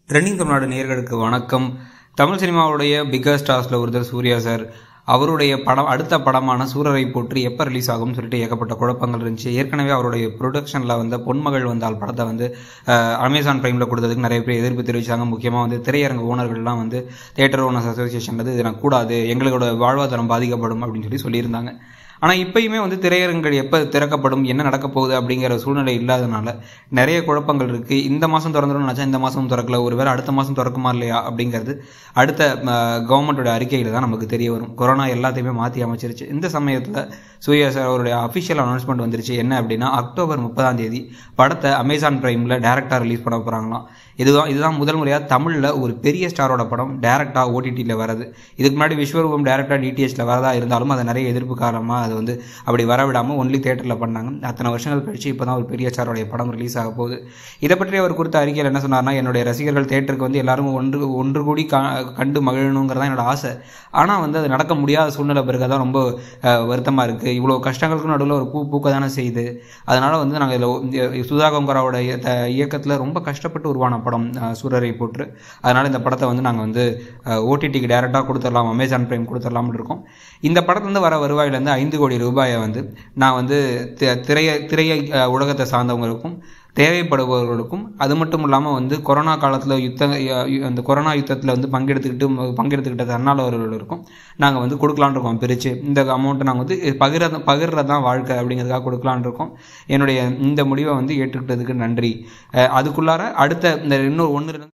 trending Tamil Nadu நேயர்களுக்கு வணக்கம் Tamil சினிமாவுடைய biggest ஸ்டார்ஸில் ஒருத்தர் சூர்யா சார் அவருடைய படம் அடுத்த படமான சூரரை போற்றி எப்போ ரிலீஸ் ஆகும்னு சொல்லிட்டு ஏகப்பட்ட குழப்பங்கள் இருந்துச்சு ஏற்கனவே அவருடைய ப்ரொடக்ஷனில் வந்த பொன்மகள் வந்தால் படத்தை வந்து அஹ், அமேசான் பிரைமில் கொடுத்ததுக்கு நிறைய பேர் எதிர்ப்பு தெரிவிச்சாங்க முக்கியமாக வந்து திரையரங்கு ஓனர்கள்லாம் வந்து தேட்டர் ஓனர்ஸ் அசோசியேஷன் வந்து இது கூடாது எங்களோட வாழ்வாதாரம் பாதிக்கப்படும் அப்படின்னு சொல்லி சொல்லியிருந்தாங்க ஆனால் இப்பயுமே வந்து திரையரங்குகள் எப்போ திறக்கப்படும் என்ன நடக்க போகுது அப்படிங்கிற சூழ்நிலை இல்லாதனால நிறைய குழப்பங்கள் இருக்குது இந்த மாதம் திறந்துடும் நினச்சா இந்த மாதம் திறக்கல ஒருவேளை அடுத்த மாதம் திறக்குமா இல்லையா அப்படிங்கிறது அடுத்த கவர்மெண்ட்டோட அறிக்கையில் தான் நமக்கு தெரிய வரும் கொரோனா எல்லாத்தையுமே மாற்றி அமைச்சிருச்சு இந்த சமயத்தில் சூர்யா சார் அவருடைய அஃபிஷியல் அனௌன்ஸ்மெண்ட் வந்துருச்சு என்ன அப்படின்னா அக்டோபர் முப்பதாம் தேதி படத்தை அமேசான் பிரைமில் டேரெக்டாக ரிலீஸ் பண்ண போகிறாங்களாம் இதுதான் இதுதான் முதல் முறையாக தமிழில் ஒரு பெரிய ஸ்டாரோட படம் டேரெக்டாக ஓடிடியில் வரது இதுக்கு முன்னாடி விஸ்வரூபம் டேரெக்டாக டிடிஎச்சில் வரதா இருந்தாலும் அது நிறைய எதிர்ப்பு காரணமாக அது வந்து அப்படி வரவிடாமல் ஒன்லி தேட்டரில் பண்ணாங்க அத்தனை வருஷங்கள் கழிச்சு இப்போ தான் ஒரு பெரிய ஸ்டாரோடைய படம் ரிலீஸ் ஆக போகுது இதை பற்றி அவர் கொடுத்த அறிக்கையில் என்ன சொன்னார்னா என்னுடைய ரசிகர்கள் தேட்டருக்கு வந்து எல்லாரும் ஒன்று ஒன்று கூடி கா கண்டு மகிழணுங்கிறதான் என்னோட ஆசை ஆனால் வந்து அது நடக்க முடியாத சூழ்நிலை பிறகு தான் ரொம்ப வருத்தமாக இருக்குது இவ்வளோ கஷ்டங்களுக்கு நடுவில் ஒரு பூ பூக்க தானே செய்யுது அதனால் வந்து நாங்கள் இதில் சுதா கங்கராவோட இயக்கத்தில் ரொம்ப கஷ்டப்பட்டு உருவான படம் அஹ், சூரரை போற்று அதனால் இந்த படத்தை வந்து நாங்கள் வந்து ஓடிடிக்கு டேரெக்டாக கொடுத்துடலாம் அமேசான் பிரைம் கொடுத்துடலாம்னு இருக்கோம் இந்த படத்துலேருந்து வர வருவாயிலேருந்து ஐந்து கோடி ரூபாயை வந்து நான் வந்து தி- திரைய திரைய அஹ், உலகத்தை சார்ந்தவங்களுக்கும் தேவைப்படுபவர்களுக்கும் அது மட்டும் இல்லாமல் வந்து கொரோனா காலத்தில் யுத்த யு- அந்த கொரோனா யுத்தத்தில் வந்து பங்கெடுத்துக்கிட்டு ம- பங்கெடுத்துக்கிட்ட தன்னார்வலர்களுக்கும் நாங்கள் வந்து கொடுக்கலான்னு இருக்கோம் பிரித்து இந்த அமௌண்ட்டை நாங்கள் வந்து பகிர பகிர்றது தான் வாழ்க்கை அப்படிங்கிறதுக்காக கொடுக்கலான்னு இருக்கோம் என்னுடைய இந்த முடிவை வந்து ஏற்றுக்கிட்டதுக்கு நன்றி அஹ் அதுக்குள்ளார அடுத்த இந்த இன்னொரு ஒன்று